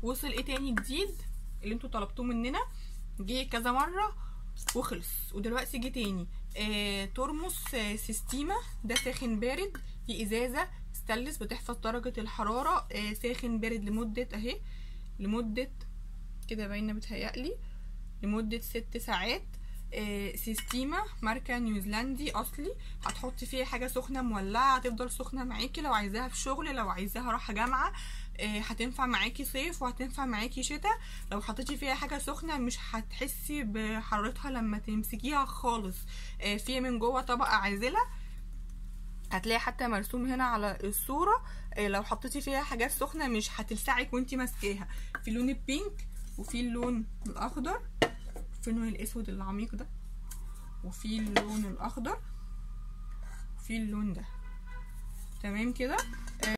وصل ايه تاني جديد اللي انتوا طلبتوه مننا جه كذا مره وخلص ودلوقتي جه تاني آه ترمس آه سيستيما ده ساخن بارد دي ازازه ستانلس بتحفظ درجه الحراره آه ساخن بارد لمده اهي لمده كده باينه بتهيألي لمده ست ساعات آه سيستيما ماركه نيوزيلندي اصلي هتحطي فيها حاجه سخنه مولعه هتفضل سخنه معاكي لو عايزاها في شغل لو عايزاها راحه جامعه آه هتنفع معاكي صيف وهتنفع معاكي شتاء لو حطيتي فيها حاجه سخنه مش هتحسي بحرارتها لما تمسكيها خالص آه فيها من جوه طبقه عازله هتلاقي حتى مرسوم هنا على الصوره آه لو حطيتي فيها حاجات سخنه مش هتلسعك وانتي ماسكاها في لون البينك وفي اللون الاخضر في اللون الاسود العميق ده وفي اللون الاخضر وفي اللون ده تمام كده